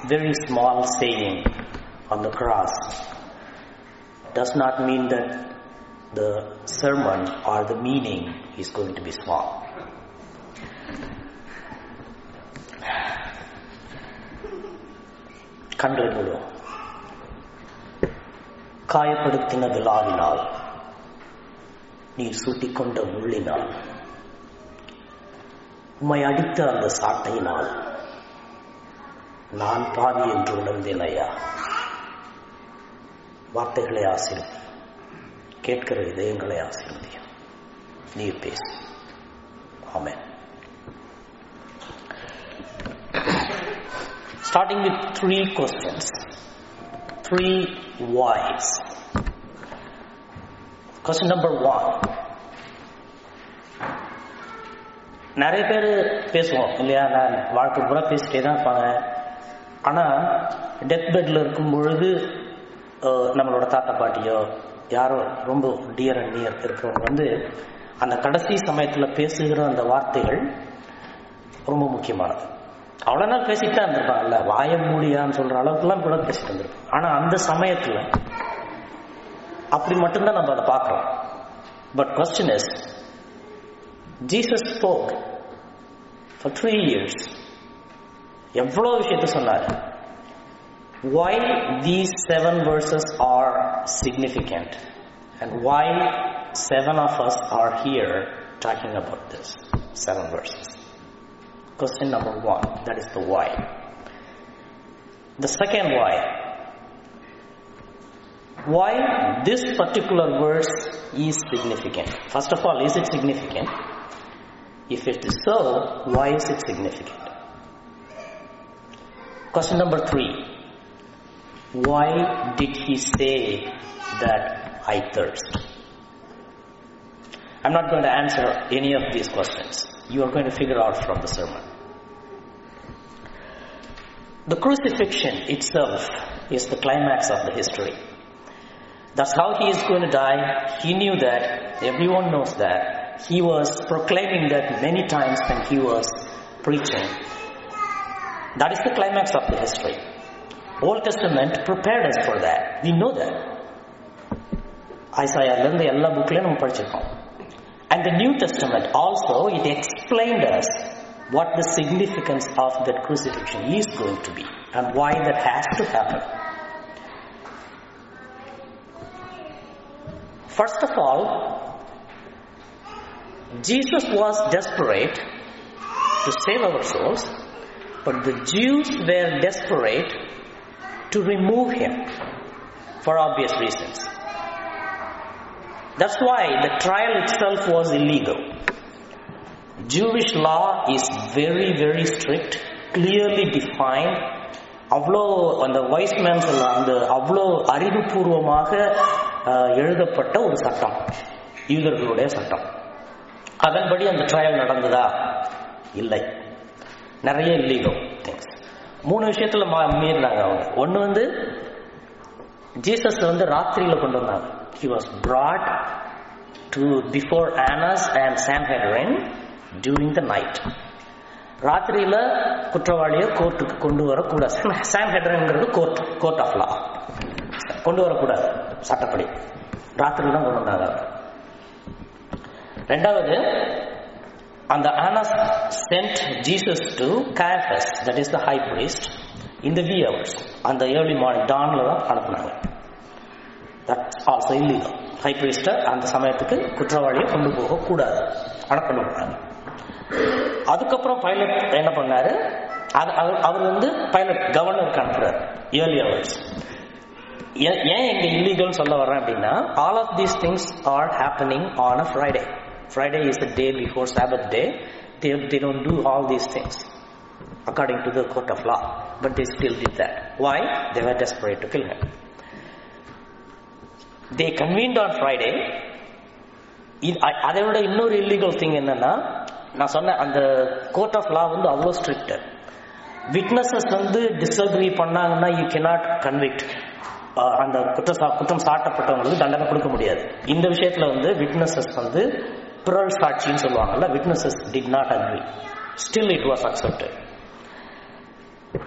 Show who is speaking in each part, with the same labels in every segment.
Speaker 1: very small saying on the cross does not mean that the sermon or the meaning is going to be small. கண்களை மூடுவோம் காயப்படுத்தின விழாவினால் நீர் சூட்டிக்கொண்ட முள்ளினால் உம்மை அடித்த அந்த சாட்டையினால் நான் பாவி என்று உணர்ந்தேன் ஐயா வார்த்தைகளை ஆசீர்வதி கேட்கிற இதயங்களை ஆசீர்வதியும் நீர் பேசு ஆமென் starting with three questions three whys question number one நிறைய பேர் பேசுவோம் இல்லையா நான் வாழ்க்கை பூரா பேசிட்டே தான் இருப்பாங்க ஆனால் டெத் பெட்டில் இருக்கும் பொழுது அஹ், நம்மளோட தாத்தா பாட்டியோ யாரோ ரொம்ப டியர் அண்ட் நியர் இருக்கிறவங்க வந்து அந்த கடைசி சமயத்தில் பேசுகிற அந்த வார்த்தைகள் ரொம்ப முக்கியமானது அவ்வளோ நாள் பேசிட்டு தான் இருந்திருப்பாங்கல்ல வாய மூடியான்னு சொல்கிற அளவுக்குலாம் கூட பேசிட்டு இருந்திருப்பாங்க ஆனால் அந்த சமயத்தில் அப்படி மட்டும்தான் நம்ம அதை பார்க்குறோம் but question is Jesus spoke for three years எவ்வளோ விஷயத்த சொன்னார் why these seven verses are significant and why seven of us are here talking about this seven verses question number one that is the why the second why why this particular verse is significant first of all is it significant if it is so why is it significant question number three why did he say that I thirst? I'm not going to answer any of these questions. You are going to figure out from the sermon. The crucifixion itself is the climax of the history. That's how he is going to die. He knew that. Everyone knows that. He was proclaiming that many times when he was preaching. That is the climax of the history. Old Testament prepared us for that. We know that. ஐசாயாலேருந்து எல்லா புக்லையும் நம்ம படிச்சிருக்கோம் And the New Testament also, it explained us what the significance of that crucifixion is going to be and why that has to happen. First of all, Jesus was desperate to save our souls, but the Jews were desperate to remove him for obvious reasons. That's why the trial itself was illegal. Jewish law is very, very strict, clearly defined. அவ்வளோ அந்த wise man சொல்ல அந்த அவ்வளோ அறிவுபூர்வமாக அஹ், எழுதப்பட்ட ஒரு சட்டம் யூதர்களுடைய சட்டம் அதன்படி அந்த ட்ரையல் நடந்ததா இல்லை நிறைய இல்லீகல் திங்ஸ் மூணு விஷயத்துல மா- மீறினாங்க அவங்க ஒன்று வந்து ஜீசஸ் வந்து ராத்திரியில கொண்டு வந்தாங்க he was brought to before Annas and Sanhedrin during the night ராத்திரியில குற்றவாளியை கோர்ட்டுக்கு கொண்டு வரக்கூடாது சாம்ஹெட்ரின்ங்கிறது கோர்ட் கோர்ட் ஆஃப் லா கொண்டு வரக்கூடாது சட்டப்படி ராத்திரி தான் கொண்டு வந்தாங்க ரெண்டாவது அந்த Annas sent Jesus to Caiaphas that is the high priest in the wee hours அந்த ஏர்லி மார்னிங் டான்ல தான் அனுப்புனாங்க that's also illegal high priest அந்த சமயத்துக்கு குற்றவாளியை கொண்டு போகக்கூடாது அனுப்பணும் அதுக்கப்புறம் பைலட் என்ன பண்ணாரு அது அவர் அவர் வந்து பைலட் கவர்னருக்கு அனுப்புறாரு ஏர்லி ஹவர்ஸ் ஏன் ஏன் இங்க இல்லீகல் சொல்ல வர்றேன் அப்படின்னா all of these things are happening on a Friday Friday is the day before Sabbath day they, they don't do all these things according to the court of law but they still did that why they were desperate to kill him they convened on friday இது- அ- அதை விட இன்னொரு illegal thing என்னன்னா நான் சொன்னேன் அந்த court of law வந்து அவ்வளோ ஸ்ட்ரிக்ட் விட்னஸஸ் வந்து டிஸ்அக்ரி பண்ணாங்கன்னா யூ கெனாட் கன்விக்ட் அந்த குற்றம் சா- குற்றம் சாட்டப்பட்டவங்களுக்கு தண்டனை கொடுக்க முடியாது இந்த விஷயத்துல வந்து விட்னஸஸ் வந்து பிறல் சாட்சின்னு சொல்லுவாங்கல்ல witnesses did not agree still it was accepted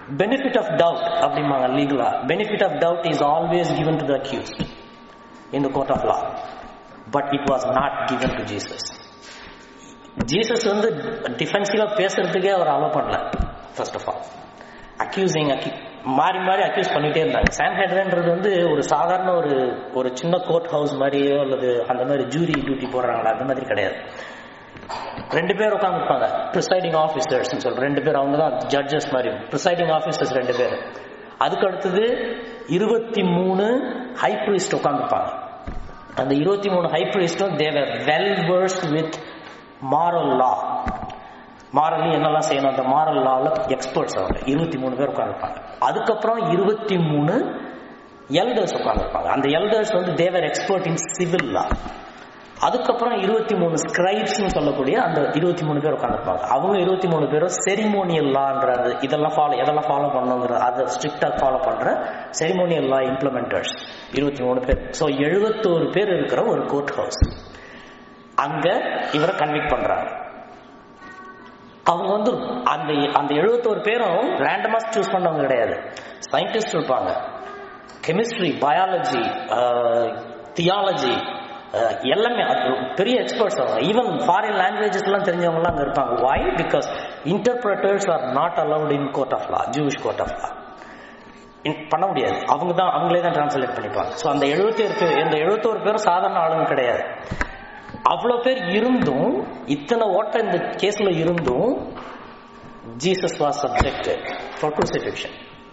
Speaker 1: benefit of doubt அப்படிம்பாங்க லீகலா benefit of doubt is always given to the accused in the court of law but it was not given to Jesus Jesus வந்து டிஃபென்சிவா பேசுறதுக்கே அவர் allow பண்ணல first of all accusing அக்யூ மாறி மாறி அக்யூஸ் பண்ணிட்டே இருந்தாங்க சாம் ஹெட்ரன்றது வந்து ஒரு சாதாரண ஒரு ஒரு சின்ன கோர்ட் ஹவுஸ் மாதிரியோ அல்லது அந்த மாதிரி ஜூரி டியூட்டி போடுறாங்களா அந்த மாதிரி கிடையாது ரெண்டு பேர் உட்காந்துருப்பாங்க ப்ரிசைடிங் ஆஃபீஸர்ஸ் சொல்ற ரெண்டு பேர் அவங்க தான் ஜட்ஜஸ் மாதிரி ப்ரிசைடிங் ஆஃபீஸர்ஸ் ரெண்டு பேர் அதுக்கு அடுத்தது இருபத்தி மூணு ஹை ப்ரீஸ்ட் உட்காந்துருப்பாங்க அந்த இருபத்தி மூணு ஹை ப்ரீஸ்டும் they were well versed with moral law morally என்னெல்லாம் செய்யணும் அந்த மாரல் லாவில் எக்ஸ்பர்ட்ஸ் அவங்க இருபத்தி மூணு பேர் உட்காந்துருப்பாங்க அதுக்கப்புறம் இருபத்தி மூணு எல்டர்ஸ் உட்காந்துருப்பாங்க அந்த எல்டர்ஸ் வந்து தேவர் எக்ஸ்பர்ட் இன் சிவில் லா அதுக்கப்புறம் இருபத்தி மூணு ஸ்கிரைப்ஸ்னு சொல்லக்கூடிய அந்த இருபத்தி மூணு பேர் உட்காந்துருப்பாங்க அவங்க இருபத்தி மூணு பேரும் செரிமோனியல் லான்ற அந்த இதெல்லாம் ஃபாலோ எதெல்லாம் ஃபாலோ பண்ணுங்கிற அதை ஸ்ட்ரிக்டாக ஃபாலோ பண்ற செரிமோனியல் லா இம்ப்ளிமெண்டர்ஸ் இருபத்தி மூணு பேர் ஸோ எழுபத்தோரு பேர் இருக்கிற ஒரு கோர்ட் ஹவுஸ் அங்க இவரை கன்விக்ட் பண்றாங்க அவங்க வந்து அந்த அந்த எழுபத்தோரு பேரும் ரேண்டமா சூஸ் பண்ணவங்க கிடையாது சயின்டிஸ்ட் இருப்பாங்க கெமிஸ்ட்ரி பயாலஜி தியாலஜி எல்லாமே அது பெரிய எக்ஸ்பர்ட்ஸ் அவங்க ஈவன் ஃபாரின் லாங்குவேஜஸ் எல்லாம் தெரிஞ்சவங்க அங்க இருப்பாங்க why because interpreters are not allowed in court of law Jewish court of law பண்ண முடியாது அவங்க தான் அவங்களே தான் டிரான்ஸ்லேட் பண்ணிப்பாங்க ஸோ அந்த எழுபத்தேழு பேர் இந்த எழுபத்தோரு பேரும் சாதாரண ஆளுங்க கிடையாது அவ்வளவு பேர் இருந்தும் இத்தனை ஓட்டம் இந்த கேஸ்ல இருந்தும் Jesus was subjected for crucifixion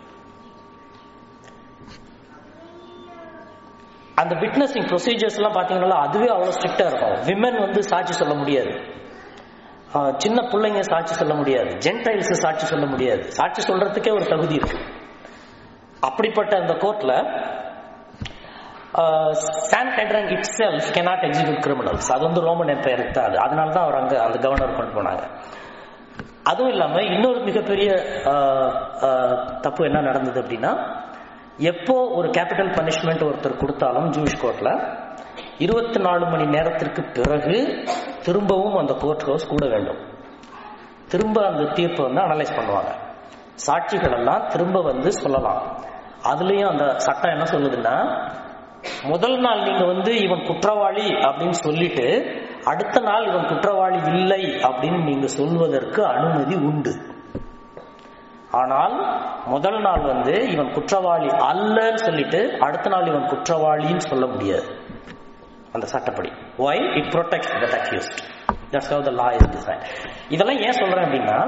Speaker 1: அந்த விட்னஸிங் ப்ரொசீஜர்ஸ் எல்லாம் பாத்தீங்கன்னா அதுவே அவ்வளவு ஸ்ட்ரிக்டா இருக்கும் விமன் வந்து சாட்சி சொல்ல முடியாது ஆஹ் சின்ன பிள்ளைங்க சாட்சி சொல்ல முடியாது ஜென்டைல்ஸ் சாட்சி சொல்ல முடியாது சாட்சி சொல்றதுக்கே ஒரு தகுதி இருக்கு அப்படிப்பட்ட அந்த கோர்ட்ல Sanhedrin itself cannot execute criminals அது வந்து ரோமன் எம்பையர் தான் அது அதனால தான் அவர் அங்க அந்த கவர்னர் கொண்டு போனாங்க அதுவும் இல்லாம இன்னொரு மிகப்பெரிய ஆஹ், ஆஹ், தப்பு என்ன நடந்தது அப்படின்னா எப்போ ஒரு கேபிட்டல் பனிஷ்மெண்ட் ஒருத்தர் கொடுத்தாலும் ஜூஷ் கோர்ட்ல இருபத்தி நாலு மணி நேரத்திற்கு பிறகு திரும்பவும் அந்த கோர்ட் ஹவுஸ் கூட வேண்டும் திரும்ப அந்த தீர்ப்பை வந்து அனலைஸ் பண்ணுவாங்க சாட்சிகள் எல்லாம் திரும்ப வந்து சொல்லலாம் அதுலயும் அந்த சட்டம் என்ன சொல்லுதுன்னா முதல் நாள் நீங்க வந்து இவன் குற்றவாளி அப்படின்னு சொல்லிட்டு அடுத்த நாள் இவன் குற்றவாளி இல்லை அப்படின்னு நீங்க சொல்வதற்கு அனுமதி உண்டு ஆனால் முதல் நாள் வந்து இவன் குற்றவாளி அல்லன்னு சொல்லிட்டு அடுத்த நாள் இவன் குற்றவாளின்னு சொல்ல முடியாது அந்த சட்டப்படி why it protect that accused that's how the law is design இதெல்லாம் ஏன் சொல்றேன் அப்படின்னா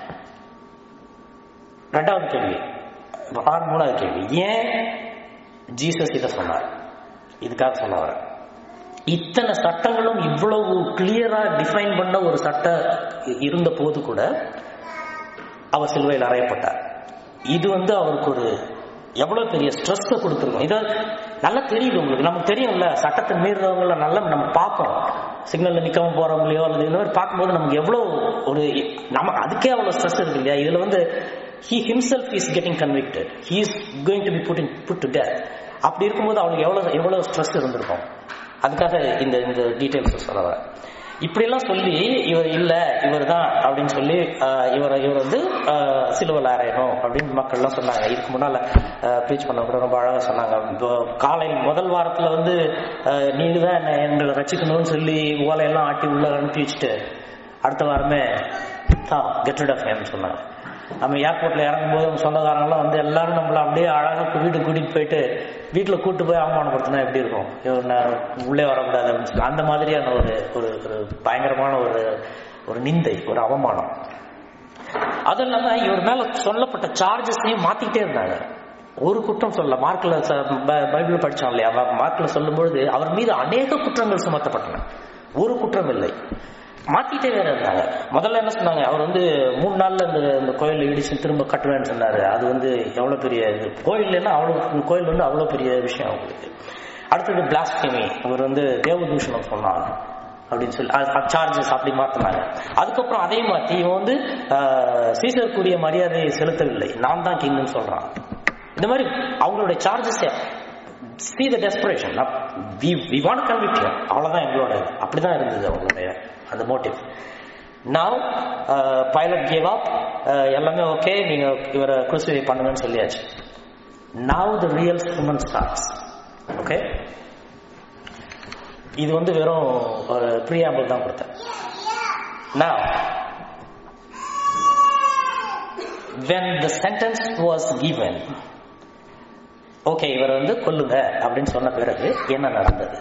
Speaker 1: ரெண்டாவது கேள்வி ஆறு மூணாவது கேள்வி ஏன் ஜீசஸ் இதை சொன்னார் இதுக்காக சொல்ல வரேன் இத்தனை சட்டங்களும் இவ்வளவு கிளியரா டிஃபைன் பண்ண ஒரு சட்ட இருந்த போது கூட அவர் சிலுவையில் அறையப்பட்டார் இது வந்து அவருக்கு ஒரு எவ்வளவு பெரிய ஸ்ட்ரெஸ் கொடுத்துருக்கும் இதை நல்லா தெரியுது உங்களுக்கு நமக்கு தெரியும்ல சட்டத்தை மீறுறவங்கள நல்லா நம்ம பார்ப்போம் சிக்னல்ல நிக்காம போறவங்களையோ அல்லது இந்த மாதிரி பார்க்கும்போது நமக்கு எவ்வளவு ஒரு நம்ம அதுக்கே அவ்வளவு ஸ்ட்ரெஸ் இருக்கு இல்லையா இதுல வந்து he himself is getting convicted he is going to be put in put to death அப்படி இருக்கும்போது அவனுக்கு எவ்வளவு எவ்வளவு ஸ்ட்ரெஸ் இருந்திருக்கும் அதுக்காக இந்த இந்த டீட்டெயில்ஸ் சொல்ல வரேன் இப்படியெல்லாம் சொல்லி இவர் இல்ல இவர் தான் அப்படின்னு சொல்லி ஆஹ், இவரை இவர் வந்து ஆஹ், சிலுவையில் அறையணும் அப்படின்னு மக்கள்லாம் சொன்னாங்க இதுக்கு முன்னால ப்ரீச் பண்ண கூட ரொம்ப அழகா சொன்னாங்க இப்போ காலை முதல் வாரத்துல வந்து ஆஹ், நீங்க தான் என்ன எங்களை ரசிக்கணும்னு சொல்லி ஓலையெல்லாம் ஆட்டி உள்ள அனுப்பி வச்சுட்டு அடுத்த வாரமே தான் கெட் ரிட் ஆஃப் ஹேம்னு சொன்னாங்க நம்ம ஏர்போர்ட்ல இறங்கும்போது அவங்க சொந்தக்காரங்களாம் வந்து எல்லாரும் நம்மள அப்படியே அழகா வீட்டுக்கு கூட்டிட்டு போயிட்டு வீட்டுல கூட்டு போய் அவமானப்படுத்தினா எப்படி இருக்கும் இவர் நான் உள்ளே வரக்கூடாது அப்படின்னு சொல்லி அந்த மாதிரியான ஒரு ஒரு ஒரு பயங்கரமான ஒரு ஒரு நிந்தை ஒரு அவமானம் அது இல்லாம இவர் மேல சொல்லப்பட்ட சார்ஜஸையும் மாத்திக்கிட்டே இருந்தாங்க ஒரு குற்றம் சொல்ல மார்க்ல பைபிள் படிச்சோம் இல்லையா அவர் மார்க்ல சொல்லும்பொழுது அவர் மீது அநேக குற்றங்கள் சுமத்தப்பட்டன ஒரு குற்றம் இல்லை மாத்திட்டே வேற இருந்தாங்க முதல்ல என்ன சொன்னாங்க அவர் வந்து மூணு நாள்ல இந்த இந்த கோயில் இடிச்சு திரும்ப கட்டுவேன்னு சொன்னாரு அது வந்து எவ்வளவு பெரிய இது கோயில்னா அவ்வளவு கோயில் வந்து அவ்வளவு பெரிய விஷயம் அவங்களுக்கு அடுத்தது பிளாஸ்பேமி அவர் வந்து தேவதூஷணம் சொன்னாங்க அப்படின்னு சொல்லி சார்ஜஸ் அப்படி மாத்தினாங்க அதுக்கப்புறம் அதே மாத்தி இவன் வந்து ஆஹ், சீசருக்குரிய மரியாதையை செலுத்தவில்லை நான் தான் கிங்னு சொல்றான் இந்த மாதிரி அவங்களுடைய charges see the desperation we we want to convict him அவ்வளவுதான் எங்களோட இது. அப்படிதான் இருந்தது அவங்களுடைய அந்த motive now Pilate gave up எல்லாமே ஓகே நீங்க இவரை குருசிவை பண்ணுங்கன்னு சொல்லியாச்சு now the real human starts okay இது வந்து வெறும் ஒரு ப்ரீஆம்பிள் தான் கொடுத்தேன் now when the sentence was given okay இவர் வந்து கொல்லுங்க அப்படின்னு சொன்ன பிறகு என்ன நடந்தது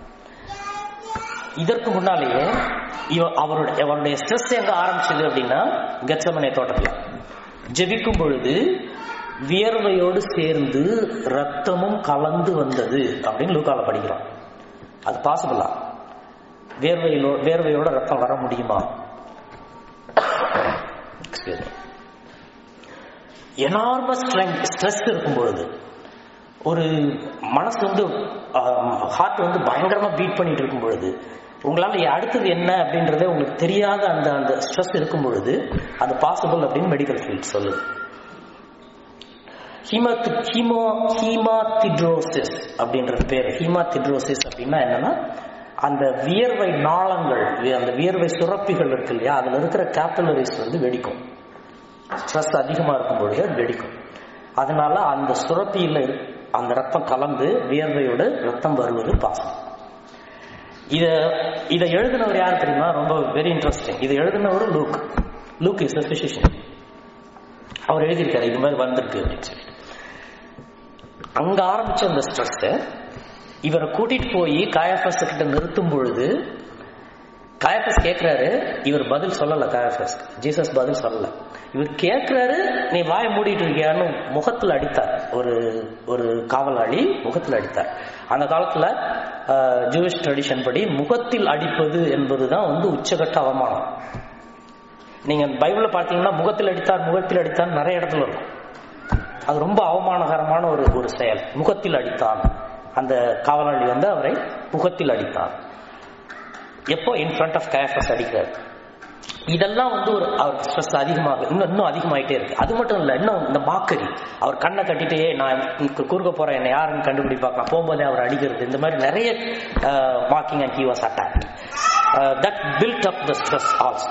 Speaker 1: இதற்கு முன்னாலேயே இவ அவருடைய அவருடைய ஸ்ட்ரெஸ் எங்க ஆரம்பிச்சது அப்படின்னா கெச்சமனை தோட்டத்தில் ஜெபிக்கும் பொழுது வியர்வையோடு சேர்ந்து ரத்தமும் கலந்து வந்தது அப்படின்னு லூக்கால படிக்கிறோம் அது பாசிபிளா வேர்வையிலோ வேர்வையோட ரத்தம் வர முடியுமா எனார்மஸ் ஸ்ட்ரெஸ் இருக்கும் பொழுது ஒரு மனசு வந்து ஹார்ட் வந்து பயங்கரமா பீட் பண்ணிட்டு இருக்கும் பொழுது உங்களால அடுத்தது என்ன அப்படின்றதே உங்களுக்கு தெரியாத அந்த அந்த ஸ்ட்ரெஸ் இருக்கும் பொழுது அது பாசிபிள் அப்படின்னு மெடிக்கல் ஃபீல்ட் சொல்லுது ஹீமத் ஹீமோ ஹீமாத்திட்ரோசிஸ் அப்படின்றது பேர் ஹீமாத்திட்ரோசிஸ் அப்படின்னா என்னன்னா அந்த வியர்வை நாளங்கள் அந்த வியர்வை சுரப்பிகள் இருக்கு இல்லையா அதுல இருக்கிற கேபிலரிஸ் வந்து வெடிக்கும் ஸ்ட்ரெஸ் அதிகமா இருக்கும் பொழுது அது வெடிக்கும் அதனால அந்த சுரப்பியில அந்த ரத்தம் கலந்து வியர்வையோட ரத்தம் வருவது பாசம் இத இதை எழுதினவர் யார் தெரியுமா ரொம்ப வெரி இன்ட்ரெஸ்டிங் இதை எழுதினவர் லூக் லூக் இஸ் பிசிஷியன் அவர் எழுதியிருக்காரு இது மாதிரி வந்திருக்கு அப்படின்னு சொல்லி அங்க ஆரம்பிச்ச அந்த ஸ்ட்ரெஸ் இவரை கூட்டிட்டு போய் காயஃபஸ் கிட்ட நிறுத்தும் பொழுது காயஃபஸ் கேட்கிறாரு இவர் பதில் சொல்லல காயஃபஸ் ஜீசஸ் பதில் சொல்லல இவர் கேட்கிறாரு நீ வாய மூடிட்டு இருக்கியான்னு முகத்தில் அடித்தார் ஒரு ஒரு காவலாளி முகத்தில் அடித்தார் அந்த காலத்துல ஜூவிஷ் ட்ரெடிஷன் படி முகத்தில் அடிப்பது என்பதுதான் வந்து உச்சகட்ட அவமானம் நீங்க பைபிள்ல பார்த்தீங்கன்னா முகத்தில் அடித்தார் முகத்தில் அடித்தார் நிறைய இடத்துல இருக்கும் அது ரொம்ப அவமானகரமான ஒரு ஒரு செயல் முகத்தில் அடித்தான் அந்த காவலாளி வந்து அவரை முகத்தில் அடித்தான் எப்போ இன் ஃப்ரண்ட் ஆஃப் கேஃபஸ் அடிக்கிறார் இதெல்லாம் வந்து ஒரு அவருக்கு ஸ்ட்ரெஸ் அதிகமாக இன்னும் இன்னும் அதிகமாயிட்டே இருக்கு அது மட்டும் இல்லை இன்னும் இந்த மாக்கரி அவர் கண்ணை கட்டிட்டே நான் குறுக்க போறேன் என்ன யாருன்னு கண்டுபிடிப்பாக்கலாம் போகும்போதே அவர் அடிக்கிறது இந்த மாதிரி நிறைய mocking and he was attack that build up the stress also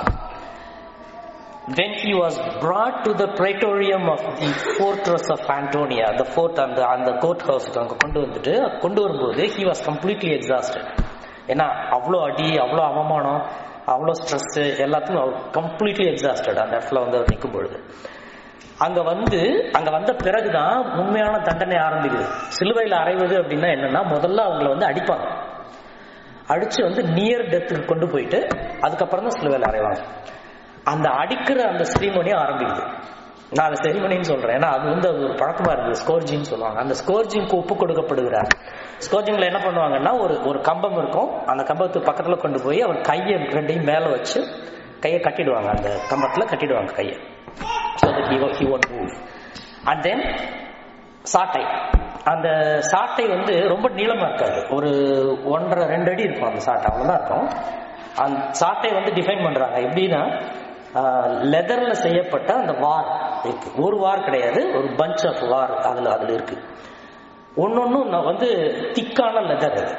Speaker 1: when he was brought to the praetorium of the fortress of Antonia, the fort and the, and the court house அங்க கொண்டு வந்துட்டு கொண்டு வரும்போது he was completely exhausted ஏன்னா அவ்வளோ அடி அவ்வளோ அவமானம் அவ்வளோ ஸ்ட்ரெஸ் எல்லாத்துக்கும் அவர் கம்ப்ளீட்லி எக்ஸாஸ்டட் அந்த இடத்துல வந்து அவர் நிற்கும் பொழுது அங்க வந்து அங்க வந்த பிறகுதான் உண்மையான தண்டனை ஆரம்பிக்குது சிலுவையில் அறைவது அப்படின்னா என்னன்னா முதல்ல அவங்கள வந்து அடிப்பாங்க அடிச்சு வந்து நியர் டெத்துக்கு கொண்டு போயிட்டு அதுக்கப்புறம் தான் சிலுவையில் அறைவாங்க அந்த அடிக்கிற அந்த செரிமோனியும் ஆரம்பிக்குது நான் அந்த செரிமனின்னு சொல்றேன் ஏன்னா அது வந்து ஒரு பழக்கமா இருக்குது ஸ்கோர்ஜின்னு சொல்லுவாங்க அந்த ஸ்கோர்ஜிங்க்கு ஒப்பு கொடுக்கப்படுகிறார் ஸ்கோர்ஜிங்ல என்ன பண்ணுவாங்கன்னா ஒரு ஒரு கம்பம் இருக்கும் அந்த கம்பத்துக்கு பக்கத்துல கொண்டு போய் அவர் கையை ரெண்டையும் மேல வச்சு கையை கட்டிடுவாங்க அந்த கம்பத்துல கட்டிடுவாங்க கையை so that he he one move and then சாட்டை அந்த சாட்டை வந்து ரொம்ப நீளமா இருக்காது ஒரு ஒன்றரை ரெண்டு அடி இருக்கும் அந்த சாட்டை அவ்வளவுதான் இருக்கும் அந்த சாட்டை வந்து டிஃபைன் பண்றாங்க எப்படின்னா லெதர்ல செய்யப்பட்ட அந்த வார் இருக்கு ஒரு வார் கிடையாது ஒரு பஞ்ச் ஆஃப் வார் அதுல அதுல இருக்கு ஒன்னொன்னும் வந்து திக்கான லெதர் அது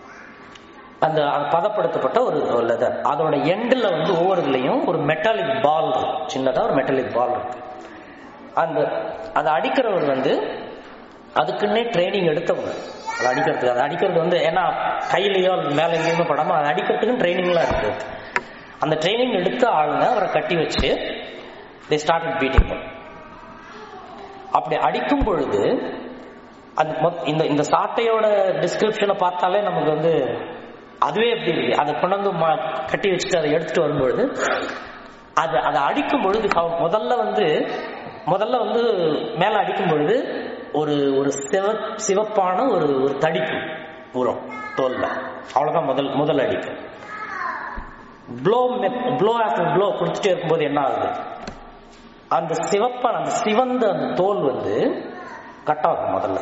Speaker 1: அந்த பதப்படுத்தப்பட்ட ஒரு லெதர் அதோட எண்டில் வந்து ஒவ்வொரு இதுலையும் ஒரு மெட்டாலிக் பால் இருக்கும் சின்னதா ஒரு மெட்டாலிக் பால் இருக்கு அந்த அதை அடிக்கிறவர் வந்து அதுக்குன்னே ட்ரைனிங் எடுத்தவங்க அதை அடிக்கிறதுக்கு அதை அடிக்கிறது வந்து ஏன்னா கையிலையோ மேலே எங்கேயுமே படாம அதை அடிக்கிறதுக்கும் ட்ரைனிங்லாம் இருக்கு அந்த ட்ரைனிங் எடுத்த ஆளுங்க அவரை கட்டி வச்சு தே ஸ்டார்ட் பீட்டிங் அப்படி அடிக்கும் பொழுது அந்த இந்த இந்த சாட்டையோட டிஸ்கிரிப்ஷனை பார்த்தாலே நமக்கு வந்து அதுவே எப்படி இருக்கு அதை கொண்டு வந்து கட்டி வச்சுட்டு அதை எடுத்துட்டு வரும்பொழுது அது அதை அடிக்கும் பொழுது முதல்ல வந்து முதல்ல வந்து மேல அடிக்கும் பொழுது ஒரு ஒரு சிவ சிவப்பான ஒரு ஒரு தடிப்பு உரம் தோல்ல அவ்வளவுதான் முதல் முதல் அடிக்கு ப்ளோ ப்ளோ ஆஃப்டர் ப்ளோ கொடுத்துட்டே இருக்கும்போது என்ன ஆகுது அந்த சிவப்பான அந்த சிவந்த அந்த தோல் வந்து கட் ஆகும் முதல்ல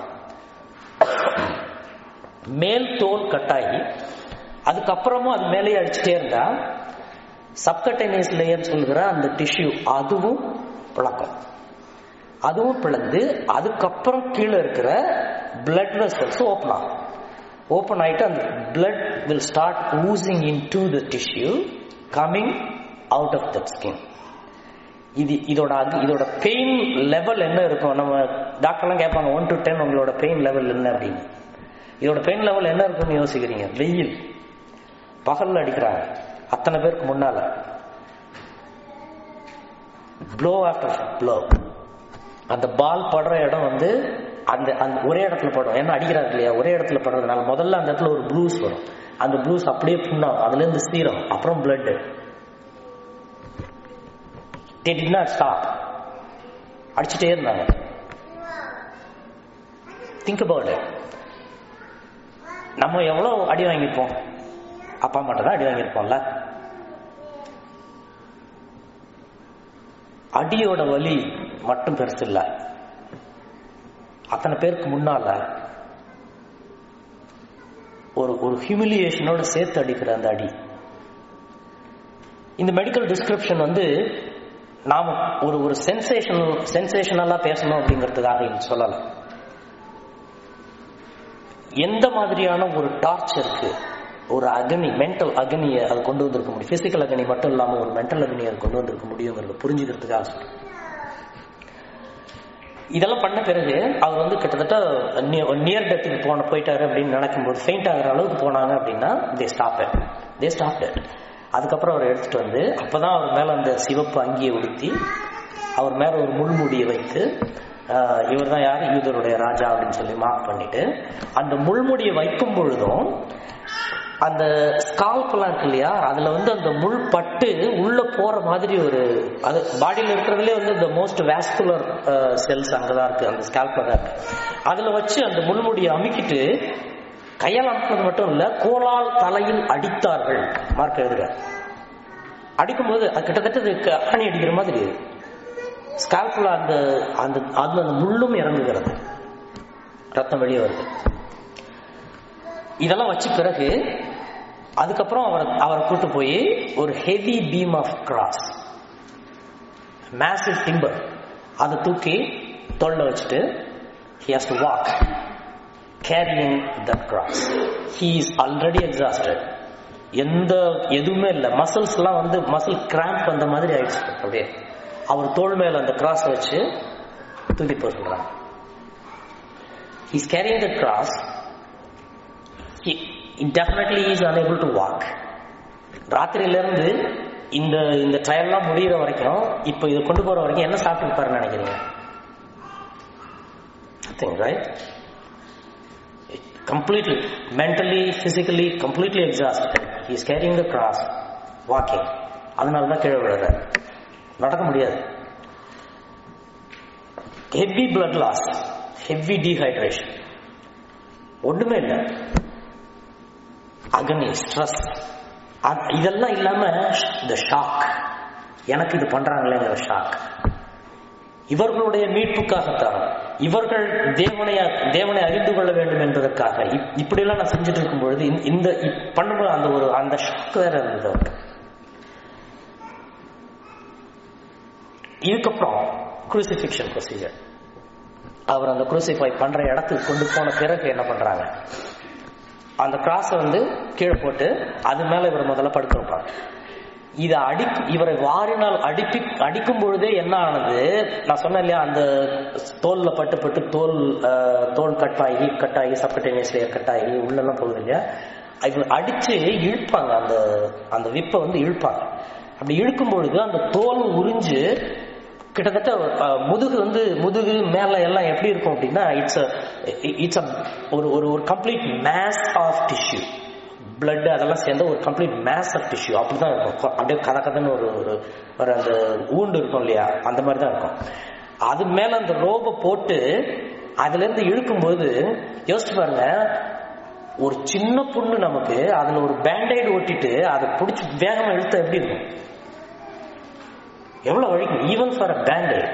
Speaker 1: மேல் தோல் கட்டாகி அதுக்கப்புறமும் அது மேலேயே அடிச்சுட்டே இருந்தா சப்கட்டைனியஸ் லேயர் சொல்கிற அந்த டிஷ்யூ அதுவும் பிளக்கும் அதுவும் பிளந்து அதுக்கப்புறம் கீழே இருக்கிற பிளட் வெசல்ஸ் ஓப்பன் ஆகும் ஓப்பன் ஆயிட்டு அந்த blood will start oozing into the tissue coming out of that skin இது இதோட அகு- இதோட பெயின் லெவல் என்ன இருக்கும் நம்ம டாக்டர்லாம் கேட்பாங்க ஒன் டு டென் உங்களோட பெயின் லெவல் என்ன அப்படின்னு இதோட பெயின் லெவல் என்ன இருக்கும்னு யோசிக்கிறீங்க வெயில் பகல்ல அடிக்கிறாங்க அத்தனை பேருக்கு முன்னால ப்ளோ ஆஃப்டர் ப்ளோ அந்த பால் படுற இடம் வந்து அந்த அந்த ஒரே இடத்துல படும் ஏன்னா அடிக்கிறாரு இல்லையா ஒரே இடத்துல படுறதுனால முதல்ல அந்த இடத்துல ஒரு ப்ளூஸ் வரும் அந்த ப்ளூஸ் அப்படியே புண்ணாகும் அதுல இருந்து சீரம் அப்புறம் blood they did not stop அடிச்சுட்டே இருந்தாங்க திங்க் about it நம்ம எவ்வளவு அடி வாங்கியிருப்போம் அப்பா மட்டும் தான் அடி வாங்கியிருப்போம்ல அடியோட வலி மட்டும் பெருசு இல்ல அத்தனை பேருக்கு முன்னால ஒரு ஒரு ஹியூமிலியேஷனோட சேர்த்து அடிக்கிற அந்த அடி இந்த மெடிக்கல் டிஸ்கிரிப்ஷன் வந்து நாம ஒரு ஒரு சென்சேஷனல் சென்சேஷனலா பேசணும் அப்படிங்கிறதுக்காக இங்க சொல்லல எந்த மாதிரியான ஒரு டார்ச்சருக்கு ஒரு அக்னி மென்டல் அக்னியை அது கொண்டு வந்திருக்க முடியும் பிசிக்கல் அக்னி மட்டும் இல்லாம ஒரு மென்டல் அக்னியை அது கொண்டு வந்திருக்க முடியுங்கிறத புரிஞ்சுக்கிறதுக்காக சொல்றேன் இதெல்லாம் பண்ண பிறகு அவர் வந்து கிட்டத்தட்ட நியர் டெத்துக்கு போன போயிட்டாரு அப்படின்னு நினைக்கும்போது ஃபெயிண்ட் ஆகிற அளவுக்கு போனாங்க அப்படின்னா தே ஸ்டாப் தே ஸ்டாப் அதுக்கப்புறம் அவர் எடுத்துட்டு வந்து அப்பதான் அவர் மேல அந்த சிவப்பு அங்கியை உடுத்தி அவர் மேல ஒரு முள்முடியை வைத்து இவர் தான் யார் யூதருடைய ராஜா அப்படின்னு சொல்லி மார்க் பண்ணிட்டு அந்த முள்முடியை வைக்கும் பொழுதும் அந்த ஸ்கால்ப்லாம் இருக்கு இல்லையா அதுல வந்து அந்த முள் பட்டு உள்ள போற மாதிரி ஒரு அது பாடியில இருக்கிறதுலே வந்து இந்த மோஸ்ட் வேஸ்குலர் செல்ஸ் அங்கதான் இருக்கு அந்த ஸ்கால்ப்ல தான் இருக்கு அதுல வச்சு அந்த முள்முடியை அமுக்கிட்டு கையால் அமுக்கினது மட்டும் இல்ல கோலால் தலையில் அடித்தார்கள் மார்க் எழுதுற அடிக்கும்போது அது கிட்டத்தட்ட இது க- ஆணி அடிக்கிற மாதிரி ஸ்கால்ப்ல அந்த அந்த அதுல அந்த முள்ளும் இறங்குகிறது ரத்தம் வெளியே வருது இதெல்லாம் வச்ச பிறகு அதுக்கப்புறம் அவர் அவரை கூட்டு போய் ஒரு heavy beam of cross massive timber அதை தூக்கி தொல்ல வச்சுட்டு he has to walk carrying that cross he is already exhausted எந்த எதுவுமே இல்லை மசில்ஸ் எல்லாம் வந்து மசில் கிராம்ப் வந்த மாதிரி ஆயிடுச்சு அப்படியே அவர் தோள் மேல அந்த கிராஸ் வச்சு தூக்கி போக சொல்றாங்க he's carrying the cross he definitely is unable to walk ராத்திரியில இருந்து இந்த இந்த ட்ரையல்லாம் முடியிற வரைக்கும் இப்போ இதை கொண்டு போற வரைக்கும் என்ன சாப்பிட்டு பாருன்னு நினைக்கிறீங்க Nothing, right? Completely, mentally, physically, completely exhausted. He is carrying the cross, walking. அதனால தான் கீழே விழுற நடக்க முடியாது heavy blood loss heavy dehydration ஒண்ணுமே இல்லை அகனி ஸ்ட்ரெஸ் இதெல்லாம் இல்லாம இந்த ஷாக் எனக்கு இது பண்றாங்களேங்கிற ஷாக் இவர்களுடைய மீட்புக்காகத்தான் இவர்கள் தேவனை தேவனை அறிந்து கொள்ள வேண்டும் என்பதற்காக இப்- இப்படியெல்லாம் நான் செஞ்சுட்டு இருக்கும் பொழுது இந்த- இந்த இப்- பண்ணும்போது அந்த ஒரு அந்த ஷாக் வேற இருந்தது அவருக்கு இதுக்கப்புறம் குரூசிஃபிக்ஷன் ப்ரொசீஜர் அவர் அந்த குரூசிஃபை பண்ற இடத்துக்கு கொண்டு போன பிறகு என்ன பண்றாங்க அந்த கிராஸை வந்து கீழே போட்டு அது மேல இவர் முதல்ல படுக்க வைப்பாங்க இதை அடி இவரை வாரினால் அடிப்பி அடிக்கும் பொழுதே என்ன ஆனது நான் சொன்னேன் இல்லையா அந்த தோல்ல பட்டு பட்டு தோல் அஹ், தோல் கட்டாகி கட்டாகி சப்கட்டேனியஸ் லேயர் கட்டாகி உள்ளெல்லாம் போகுது இல்லையா இவர் அடிச்சு இழுப்பாங்க அந்த அந்த விப்பை வந்து இழுப்பாங்க அப்படி இழுக்கும் பொழுது அந்த தோல் உறிஞ்சு கிட்டத்தட்ட அஹ், முதுகு வந்து முதுகு மேல எல்லாம் எப்படி இருக்கும் அப்படின்னா இட்ஸ் இட்ஸ் ஒரு ஒரு ஒரு complete mess of tissue blood அதெல்லாம் சேர்ந்த ஒரு கம்ப்ளீட் மேஸ் ஆஃப் டிஷ்யூ அப்படிதான் இருக்கும் கொ- அப்படியே கதை கதைன்னு ஒரு ஒரு- ஒரு அந்த ஊண்டு இருக்கும் இல்லையா அந்த மாதிரி தான் இருக்கும் அது மேல அந்த ரோபை போட்டு அதுல இருந்து இழுக்கும்போது யோசிச்சு பாருங்க ஒரு சின்ன புண்ணு நமக்கு அதுல ஒரு பேண்டைடு ஒட்டிட்டு அதை பிடிச்சி வேகமா இழுத்தா எப்படி இருக்கும் எவ்வளவு வழிக்கும் ஈவன் ஃபார் அ பேண்டைட்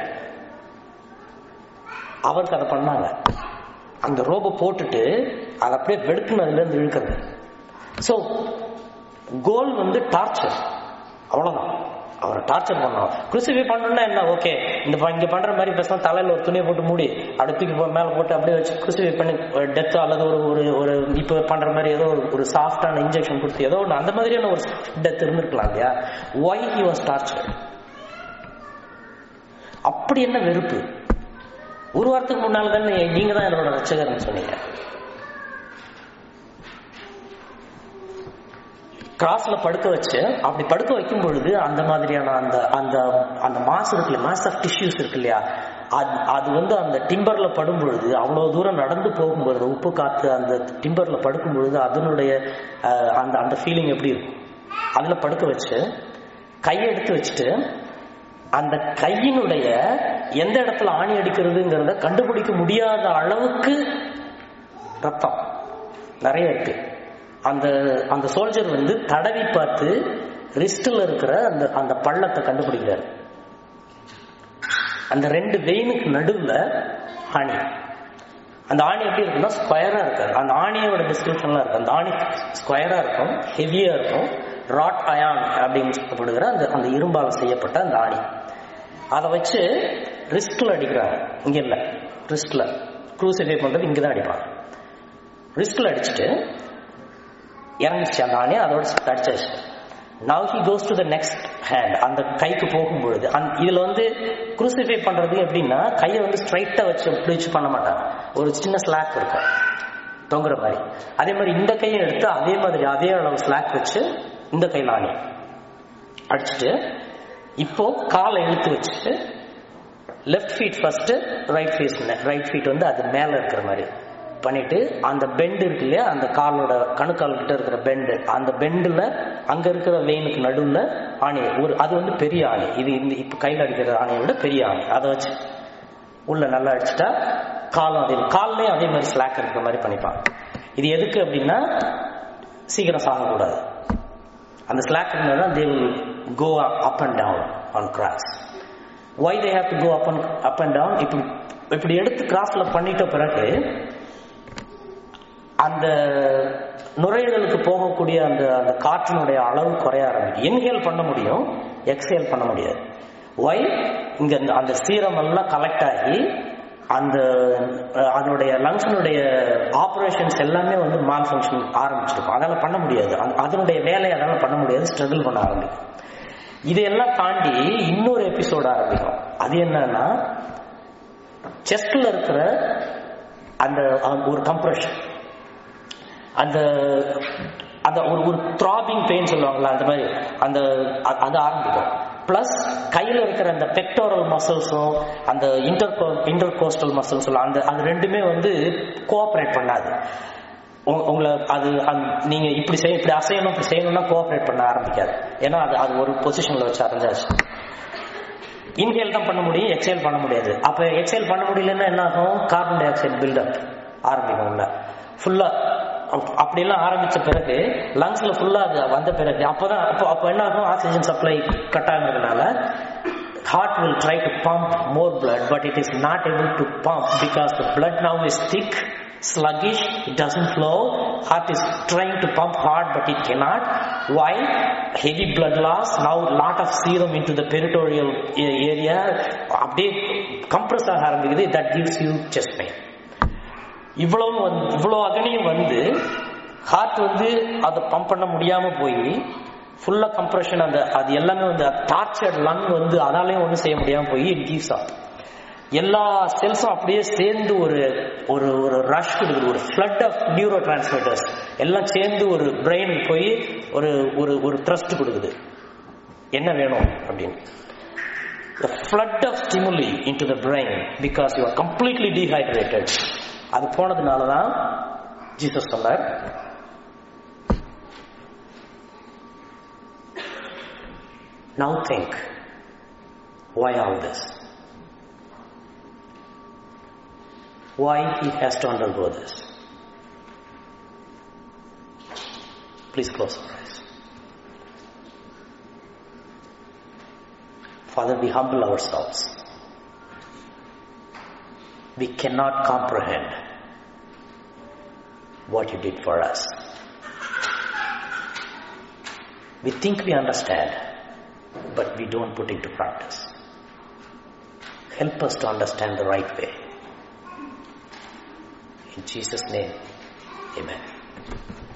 Speaker 1: அவருக்கு அதை பண்ணாங்க அந்த ரோபை போட்டுட்டு அதை அப்படியே வெடுக்குன்னு அதுல இருந்து இழுக்கிறது ஸோ கோல் வந்து டார்ச்சர் அவ்வளவுதான் அவரை டார்ச்சர் பண்ணோம் குருசிஃபை பண்ணணும்னா என்ன ஓகே இந்த ப- இங்க பண்ற மாதிரி பேசாம தலையில ஒரு துணியை போட்டு மூடி அடுத்துக்கு போ- மேல போட்டு அப்படியே வச்சு குருசிஃபை பண்ணி டெத் அல்லது ஒரு ஒரு ஒரு இப்போ பண்ற மாதிரி ஏதோ ஒரு ஒரு சாஃப்டான இன்ஜெக்ஷன் கொடுத்து ஏதோ ஒன்று அந்த மாதிரியான ஒரு டெத் இருந்திருக்கலாம் இல்லையா ஒய் ஹி வாஸ் டார்ச்சர் அப்படி என்ன வெறுப்பு ஒரு வாரத்துக்கு முன்னால தானே நீங்க தான் என்னோட ரட்சகர்னு சொன்னீங்க கிராஸ்ல படுக்க வச்சு அப்படி படுக்க வைக்கும் பொழுது அந்த மாதிரியான அந்த அந்த அந்த மாஸ் இருக்கு மாஸ் ஆஃப் டிஷ்யூஸ் இருக்கு இல்லையா அது அது வந்து அந்த டிம்பர்ல படும் பொழுது அவ்வளவு தூரம் நடந்து போகும்பொழுது உப்பு காத்து அந்த டிம்பர்ல படுக்கும் பொழுது அதனுடைய அஹ், அந்த அந்த ஃபீலிங் எப்படி இருக்கும் அதுல படுக்க வச்சு கையை எடுத்து வச்சுட்டு அந்த கையினுடைய எந்த இடத்துல ஆணி அடிக்கிறதுங்கிறத கண்டுபிடிக்க முடியாத அளவுக்கு ரத்தம் நிறைய இருக்கு அந்த அந்த சோல்ஜர் வந்து தடவி பார்த்து ரிஸ்டில் இருக்கிற அந்த அந்த பள்ளத்தை கண்டுபிடிக்கிறார் அந்த ரெண்டு வெயினுக்கு நடுவுல ஆணி அந்த ஆணி எப்படி இருக்குன்னா ஸ்கொயரா இருக்காது அந்த ஆணியோட டிஸ்கிரிப்ஷன்லாம் இருக்கு அந்த ஆணி ஸ்கொயரா இருக்கும் ஹெவியா இருக்கும் ராட் அயான் அப்படின்னு சொல்லப்படுகிற அந்த அந்த இரும்பால் செய்யப்பட்ட அந்த ஆணி அதை வச்சு ரிஸ்ட்ல அடிக்கிறாங்க இங்க இல்ல ரிஸ்ட்ல க்ரூசிஃபை பண்றது இங்க தான் அடிப்பாங்க ரிஸ்ட்ல அடிச்சுட்டு இறங்கிச்சு அந்த ஆணி அதோட அடிச்சாச்சு now he goes to the next hand அந்த கைக்கு போகும்பொழுது அந்த இதுல வந்து குரூசிஃபை பண்றது எப்படின்னா கையை வந்து ஸ்ட்ரைட்டா வச்சு இப்படி வச்சு பண்ண மாட்டாங்க ஒரு சின்ன ஸ்லாக் இருக்கும் தொங்குற மாதிரி அதே மாதிரி இந்த கையை எடுத்து அதே மாதிரி அதே அளவு ஸ்லாக் வச்சு இந்த கையில் ஆணி அடிச்சுட்டு இப்போ காலை இழுத்து வச்சுட்டு left feet first right feet right feet வந்து அது மேல இருக்கிற மாதிரி பண்ணிட்டு அந்த பெண்ட் இருக்கு இல்லையா அந்த காலோட கணுக்கால் கிட்ட இருக்கிற பெண்டு அந்த பெண்டுல அங்க இருக்கிற வெயினுக்கு நடுவுல ஆணி ஒரு அது வந்து பெரிய ஆணி இது இந்த இப்ப கையில் அடிக்கிற ஆணியை விட பெரிய ஆணி அதை வச்சு உள்ள நல்லா அடிச்சுட்டா காலம் அதே கால்லையும் அதே மாதிரி ஸ்லாக் இருக்கிற மாதிரி பண்ணிப்பாங்க இது எதுக்கு அப்படின்னா சீக்கிரம் சாகக்கூடாது அந்த ஸ்லாக் இருந்தால் தான் they will go up and down on cross why they have to go up and up and down இப்படி இப்படி எடுத்து கிராஸ்ல பண்ணிட்ட பிறகு அந்த நுரையீரலுக்கு போகக்கூடிய அந்த அந்த காற்றினுடைய அளவு குறைய ஆரம்பிக்கும் இன்ஹேல் பண்ண முடியும் எக்ஸேல் பண்ண முடியாது ஒய் இங்க அந்த- அந்த சீரம் எல்லாம் கலெக்ட் ஆகி அந்த அஹ், அதனுடைய லங்ஸினுடைய ஆப்ரேஷன்ஸ் எல்லாமே வந்து மால் ஃபங்க்ஷன் ஆரம்பிச்சிருக்கும் அதனால பண்ண முடியாது அந்த- அதனுடைய வேலையை அதனால பண்ண முடியாது ஸ்ட்ரகிள் பண்ண ஆரம்பிக்கும் இதையெல்லாம் தாண்டி இன்னொரு எபிசோட் ஆரம்பிக்கும் அது என்னன்னா செஸ்ட்ல இருக்கிற அந்த அந்த ஒரு கம்ப்ரெஷன் அந்த அந்த ஒரு ஒரு த்ராபிங் பெயின் சொல்லுவாங்கல்ல அந்த மாதிரி அந்த அ- அது ஆரம்பிக்கும் பிளஸ் கையில இருக்கிற அந்த பெக்டோரல் மசில்ஸும் அந்த இன்டர் இன்டர் கோஸ்டல் மசில்ஸ் அந்த அது ரெண்டுமே வந்து கோஆப்ரேட் பண்ணாது உங்க- உங்களை அது அந்த- நீங்க இப்படி செய்ய இப்படி அசையணும் இப்படி செய்யணும்னா கோஆப்ரேட் பண்ண ஆரம்பிக்காது ஏன்னா அது அது ஒரு பொசிஷன்ல வச்சு அரைஞ்சாச்சு இன்ஹேல் தான் பண்ண முடியும் எக்ஸேல் பண்ண முடியாது அப்ப எக்ஸேல் பண்ண முடியலன்னா என்ன ஆகும் கார்பன் டை ஆக்சைடு பில்டப் ஆரம்பிக்கும் உள்ள ஃபுல்லா அப்படியெல்லாம் ஆரம்பிச்ச பிறகு லங்ஸ்ல ஃபுல்லா அது வந்த பிறகு அப்பதான் அப்போ அப்போ என்ன ஆகும் ஆக்சிஜன் சப்ளை கட் ஆகுறதுனால heart will try to pump more blood but it is not able to pump because the blood now is thick sluggish it doesn't flow heart is trying to pump hard but it cannot why heavy blood loss now lot of serum into the peritoneal a- area அப்படியே compress ஆக ஆரம்பிக்குது that gives you chest pain இவ்வளவு வந்து இவ்வளவு அகனியும் வந்து heart வந்து அதை pump பண்ண முடியாம போய் ஃபுல்லா கம்ப்ரெஷன் அந்த அது எல்லாமே வந்து டார்ச்சர்ட் லங் வந்து அதாலையும் ஒன்றும் செய்ய முடியாம போய் இட் கிவ்ஸ் அப் எல்லா செல்ஸும் அப்படியே சேர்ந்து ஒரு ஒரு ஒரு ரஷ் கொடுக்குது ஒரு ஃப்ளட் ஆஃப் நியூரோ டிரான்ஸ்மிட்டர்ஸ் எல்லாம் சேர்ந்து ஒரு பிரெயினுக்கு போய் ஒரு ஒரு ஒரு த்ரஸ்ட் கொடுக்குது என்ன வேணும் அப்படின்னு the flood of stimuli into the brain because you are completely dehydrated அது போனதுனால தான் ஜீசஸ் சொன்னார் now think why all this why he has to undergo this please close your eyes Father, we humble ourselves. We cannot comprehend what you did for us. We think we understand, but we don't put into practice. Help us to understand the right way. In Jesus' name, amen.